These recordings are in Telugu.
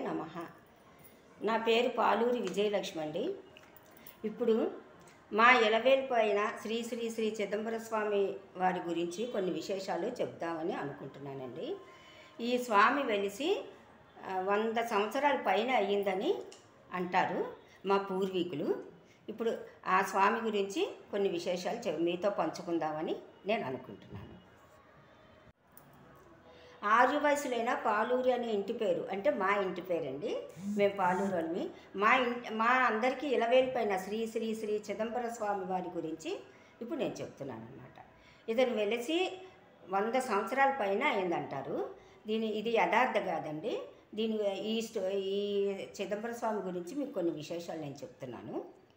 నమ నా పేరు పాలూరి విజయలక్ష్మి అండి ఇప్పుడు మా ఎలవేల్పు అయిన శ్రీ శ్రీ శ్రీ చిదంబర స్వామి వారి గురించి కొన్ని విశేషాలు చెప్దామని అనుకుంటున్నానండి ఈ స్వామి వెలిసి ఆ, వంద సంవత్సరాల పైన అయ్యిందని అంటారు మా పూర్వీకులు ఇప్పుడు ఆ స్వామి గురించి కొన్ని విశేషాలు చె- మీతో పంచుకుందామని నేను అనుకుంటున్నాను ఆరు వయసులైన పాలూరు అనే ఇంటి పేరు అంటే మా ఇంటి పేరండి మేము పాలూరు వాళ్ళమి మా ఇంటి మా అందరికీ ఇలవేలిపైన శ్రీ శ్రీ శ్రీ చిదంబర స్వామి వారి గురించి ఇప్పుడు నేను చెప్తున్నాను అనమాట ఇతను వెలిసి వంద సంవత్సరాల పైన అయిందంటారు దీని ఇది యథార్థ కాదండి దీని ఈ స్టో ఈ చిదంబర స్వామి గురించి మీకు కొన్ని విశేషాలు నేను చెప్తున్నాను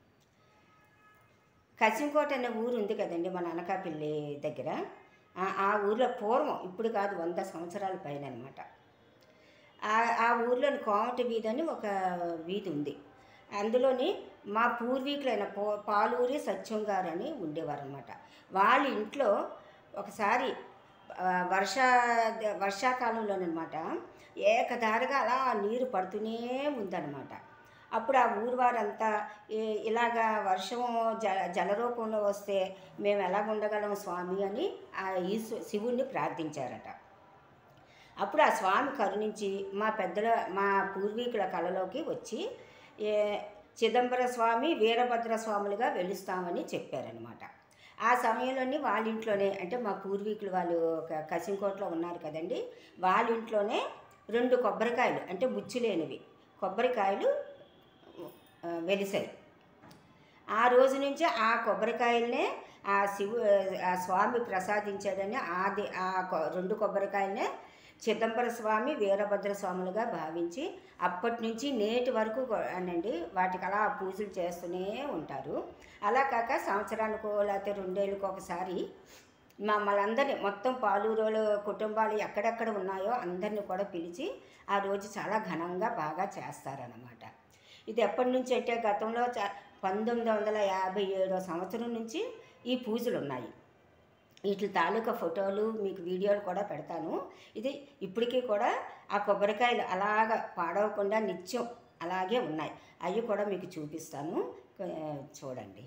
కసింకోట అనే ఊరు ఉంది కదండి మన అనకాపల్లి దగ్గర ఆ- ఆ ఊర్లో పూర్వం ఇప్పుడు కాదు వంద సంవత్సరాల పైన అనమాట ఆ ఊర్లోని కోమటి వీధి అని ఒక వీధి ఉంది అందులోని మా పూర్వీకులైన పో పాలూరి సత్యం గారు అని ఉండేవారు అనమాట వాళ్ళ ఇంట్లో ఒకసారి ఆ, వర్ష వర్షాకాలంలోనమాట ఏకధారగా అలా నీరు పడుతూనే ఉందన్నమాట అప్పుడు ఆ ఊరు వారంతా "ఈ- ఇలాగా వర్షం జల జలరూపంలో వస్తే మేము ఎలాగ ఉండగలం స్వామి అని ఆ ఈశ్వ శివుణ్ణి ప్రార్థించారట అప్పుడు ఆ స్వామి కరుణించి మా పెద్దల మా పూర్వీకుల కళలోకి వచ్చి ఏ చిదంబర స్వామి వీరభద్ర స్వాములుగా వెలుస్తామని చెప్పారనమాట ఆ సమయంలోని వాళ్ళ ఇంట్లోనే అంటే మా పూర్వీకులు వాళ్ళు ఒక కసింకోటలో ఉన్నారు కదండి వాళ్ళ ఇంట్లోనే రెండు కొబ్బరికాయలు అంటే బుచ్చు లేనివి కొబ్బరికాయలు ఆ, వెలిసాయి ఆ రోజు నుంచి ఆ కొబ్బరికాయలనే ఆ శివు ఆ స్వామి ప్రసాదించాడని ఆది ఆ కొ- రెండు కొబ్బరికాయలనే చిదంబర స్వామి వీరభద్ర స్వాములుగా భావించి అప్పటి నుంచి నేటి వరకు కూ- అనండి వాటికి అలా పూజలు చేస్తూనే ఉంటారు అలా కాక సంవత్సరానికో లేకపోతే రెండేళ్ళకో ఒకసారి మమ్మల్ని అందరినీ మొత్తం పాలూరులో కుటుంబాలు ఎక్కడెక్కడ ఉన్నాయో అందరినీ కూడా పిలిచి ఆ రోజు చాలా ఘనంగా బాగా చేస్తారన్నమాట ఇది ఎప్పటి నుంచి అంటే గతంలో చ- పంతొమ్మిది వందల యాభై ఏడో సంవత్సరం నుంచి ఈ పూజలు ఉన్నాయి వీటి తాలూకా ఫోటోలు మీకు వీడియోలు కూడా పెడతాను ఇది ఇప్పటికీ కూడా ఆ కొబ్బరికాయలు అలాగ పాడవకుండా నిత్యం అలాగే ఉన్నాయి అవి కూడా మీకు చూపిస్తాను ఆ, చూడండి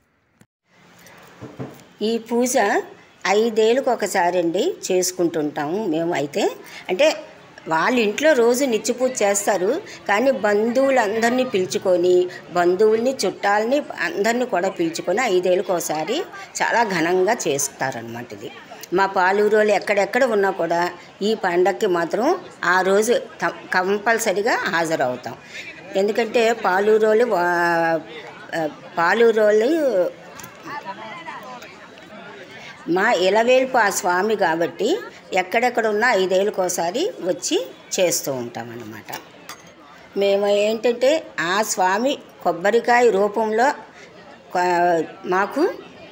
ఈ పూజ ఐదేళ్ళకి ఒకసారి అండి చేసుకుంటుంటాము మేము అయితే అంటే వాళ్ళ ఇంట్లో రోజు నిత్య పూజ చేస్తారు కానీ బంధువులందరినీ పిలుచుకొని బంధువుల్ని చుట్టాలని అందరినీ కూడా పిలుచుకొని ఐదేళ్ళకి ఒకసారి చాలా ఘనంగా చేస్తారనమాట ఇది మా పాలూరులో ఎక్కడెక్కడ ఉన్నా కూడా ఈ పండగకి మాత్రం ఆ రోజు త- కంపల్సరిగా హాజరవుతాం ఎందుకంటే పాలూరోళ్ళు వా- ఆ, పాలూరోళ్ళు మా ఇలవేల్పు ఆ స్వామి కాబట్టి ఎక్కడెక్కడ ఉన్న ఐదేళ్ళకి ఒకసారి వచ్చి చేస్తూ ఉంటామన్నమాట మేము ఏంటంటే ఆ స్వామి కొబ్బరికాయ రూపంలో కొ- మాకు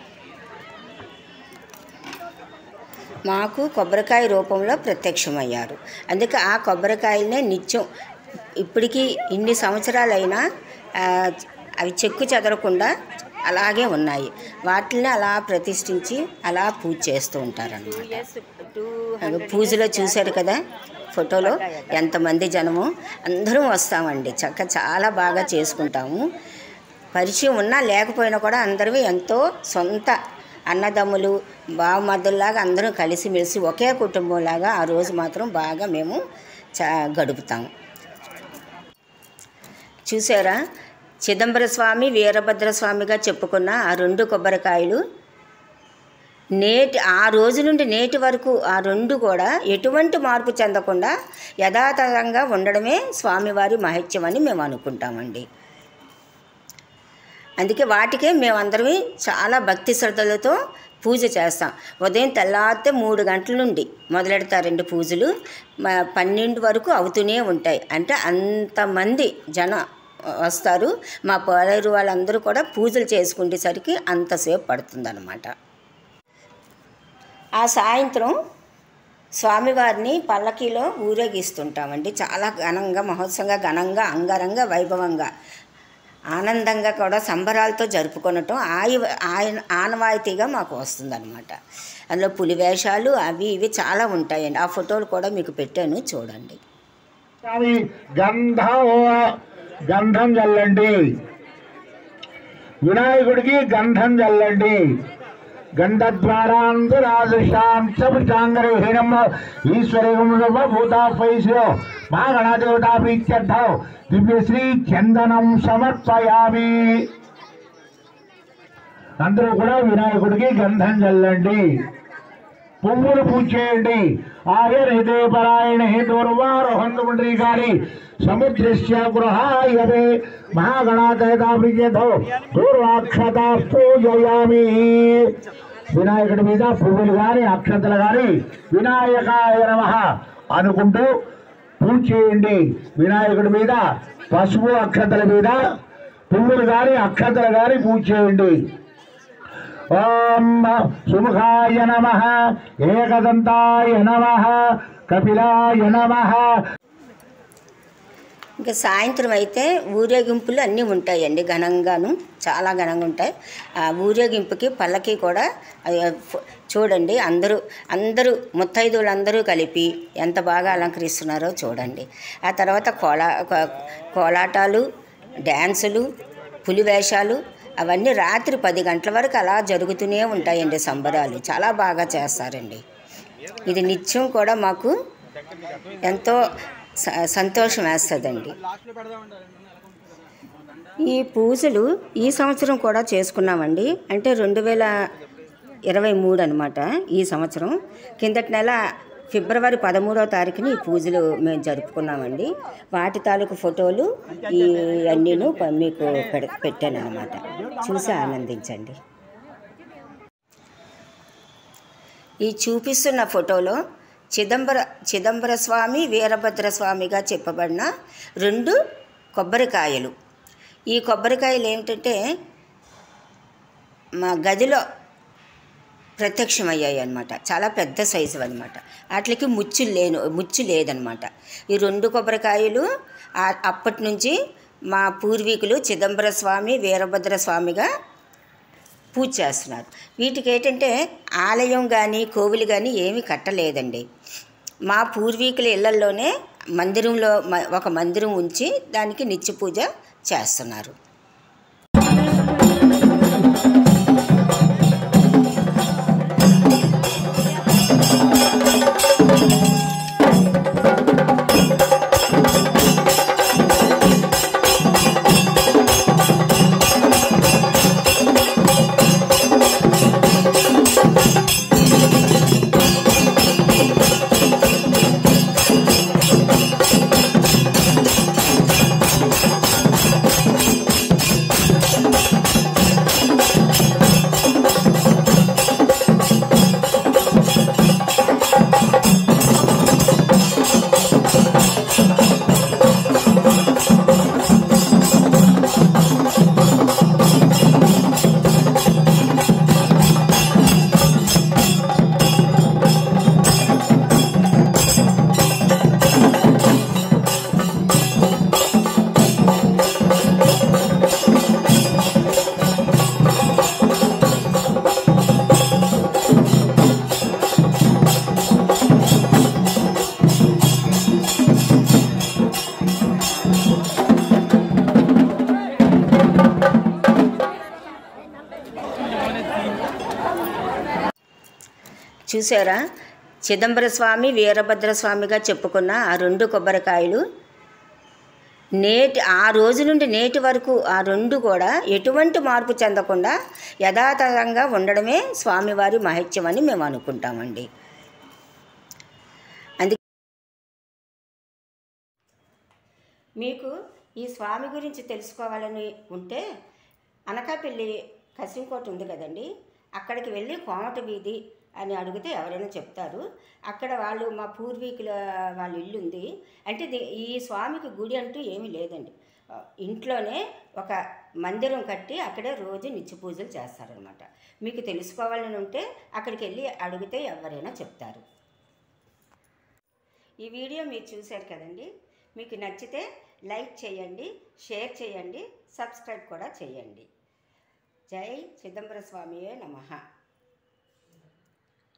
మాకు కొబ్బరికాయ రూపంలో ప్రత్యక్షమయ్యారు అందుకే ఆ కొబ్బరికాయలనే నిత్యం ఇప్పటికీ ఇన్ని సంవత్సరాలైనా ఆ, అవి చెక్కు చెదరకుండా అలాగే ఉన్నాయి వాటిని అలా ప్రతిష్ఠించి అలా పూజ చేస్తూ ఉంటారన్నమాట పూజలో చూశారు కదా ఫోటోలో ఎంతమంది జనము అందరం వస్తామండి చక్క చాలా బాగా చేసుకుంటాము పరిచయం ఉన్నా లేకపోయినా కూడా అందరూ ఎంతో సొంత అన్నదమ్ములు బావమద్దుల్లాగా అందరం కలిసిమెలిసి ఒకే కుటుంబంలాగా ఆ రోజు మాత్రం బాగా మేము చా గడుపుతాము చూసారా చిదంబర స్వామి వీరభద్ర స్వామిగా చెప్పుకున్న ఆ రెండు కొబ్బరికాయలు నేటి ఆ రోజు నుండి నేటి వరకు ఆ రెండు కూడా ఎటువంటి మార్పు చెందకుండా యథాతథంగా ఉండడమే స్వామివారి మహత్యం అని మేము అనుకుంటామండి అందుకే వాటికే మేమందరం చాలా భక్తి శ్రద్ధలతో పూజ చేస్తాం ఉదయం తెల్లారితే మూడు గంటల నుండి మొదలెడతారండి పూజలు మ- పన్నెండు వరకు అవుతూనే ఉంటాయి అంటే అంతమంది జన వస్తారు మా పోలేరు వాళ్ళందరూ కూడా పూజలు చేసుకునేసరికి అంతసేపు పడుతుందన్నమాట ఆ సాయంత్రం స్వామివారిని పల్లకీలో ఊరేగిస్తుంటామండి చాలా ఘనంగా మహోత్సవంగా ఘనంగా అంగరంగ వైభవంగా ఆనందంగా కూడా సంబరాలతో జరుపుకొనటం ఆయ ఆయన ఆనవాయితీగా మాకు వస్తుందన్నమాట అందులో పులి వేషాలు అవి ఇవి చాలా ఉంటాయండి ఆ ఫోటోలు కూడా మీకు పెట్టాను చూడండి స్వామి గంధం గంధం చల్లండి వినాయకుడికి గంధం చల్లండి గంధద్వారాంతరాజశాంతృషాంగరహీనం ఈశ్వరం భూతాపైశ్యో మా గణదేవతాపీత్యర్థం దివ్యశ్రీ చందనం సమర్పయామి అందరూ కూడా వినాయకుడికి గంధం చల్లండి పువ్వులు పూజ చేయండి ఆయన హితే పరాయణ దూర్వారోహంతుమండ్రి గారి సముద్రస్య గృహాయవే మహాగణాతయతో దూర్వాక్షత పూజయామి వినాయకుడి మీద పువ్వులు గాని అక్షతలు గాని వినాయకాయ నమ అనుకుంటూ పూజ చేయండి వినాయకుడి మీద పసుపు అక్షతల మీద పువ్వులు గాని అక్షతలు గాని పూజ చేయండి ఓం సుముఖాయ నమ ఏకదంతాయ నమ కపిలాయ నమ ఇంకా సాయంత్రం అయితే ఊరేగింపులు అన్నీ ఉంటాయండి ఘనంగాను చాలా ఘనంగా ఉంటాయి ఆ ఊరేగింపుకి పల్లకి కూడా అది ఫ్- చూడండి అందరూ అందరూ ముత్తైదువులు అందరూ కలిపి ఎంత బాగా అలంకరిస్తున్నారో చూడండి ఆ తర్వాత కోలా కో- కోలాటాలు డ్యాన్సులు పులి వేషాలు అవన్నీ రాత్రి పది గంటల వరకు అలా జరుగుతూనే ఉంటాయండి సంబరాలు చాలా బాగా చేస్తారండి ఇది నిత్యం కూడా మాకు ఎంతో స- సంతోషం వేస్తుందండి ఈ పూజలు ఈ సంవత్సరం కూడా చేసుకున్నామండి అంటే రెండు వేల ఇరవై మూడు అనమాట ఈ సంవత్సరం కిందటి నెల ఫిబ్రవరి పదమూడవ తారీఖుని ఈ పూజలు మేము జరుపుకున్నామండి వాటి తాలూకు ఫోటోలు ఈ అన్నీను ప- మీకు పెడ పెట్టాను అనమాట చూసి ఆనందించండి ఈ చూపిస్తున్న ఫోటోలో చిదంబర చిదంబర స్వామి వీరభద్ర స్వామిగా చెప్పబడిన రెండు కొబ్బరికాయలు ఈ కొబ్బరికాయలు ఏమిటంటే మా గదిలో ప్రత్యక్షమయ్యాయి అనమాట చాలా పెద్ద సైజు అనమాట వాటికి ముచ్చు లేను ముచ్చు లేదనమాట ఈ రెండు కొబ్బరికాయలు ఆ- అప్పటి నుంచి మా పూర్వీకులు చిదంబర స్వామి వీరభద్ర స్వామిగా పూజ చేస్తున్నారు వీటికి ఏంటంటే ఆలయం కానీ కోవిలు కానీ ఏమీ కట్టలేదండి మా పూర్వీకుల ఇళ్లల్లోనే మందిరంలో మ- ఒక మందిరం ఉంచి దానికి నిత్య పూజ చేస్తున్నారు చూసారా చిదంబర స్వామి వీరభద్ర స్వామిగా చెప్పుకున్న ఆ రెండు కొబ్బరికాయలు నేటి ఆ రోజు నుండి నేటి వరకు ఆ రెండు కూడా ఎటువంటి మార్పు చెందకుండా యథాతథంగా ఉండడమే స్వామివారి మహత్యం అని మేము అనుకుంటామండి అందుకే మీకు ఈ స్వామి గురించి తెలుసుకోవాలని ఉంటే అనకాపల్లి కసింకోట ఉంది కదండి అక్కడికి వెళ్ళి కోమట వీధి అని అడిగితే ఎవరైనా చెప్తారు అక్కడ వాళ్ళు మా పూర్వీకుల వాళ్ళ ఇల్లు ఉంది అంటే ది- ఈ స్వామికి గుడి అంటూ ఏమీ లేదండి ఆ, ఇంట్లోనే ఒక మందిరం కట్టి అక్కడే రోజు నిత్య పూజలు చేస్తారనమాట మీకు తెలుసుకోవాలని ఉంటే అక్కడికి వెళ్ళి అడిగితే ఎవరైనా చెప్తారు ఈ వీడియో మీరు చూశారు కదండి మీకు నచ్చితే లైక్ చేయండి షేర్ చేయండి సబ్స్క్రైబ్ కూడా చేయండి జై చిదంబర స్వామియే నమః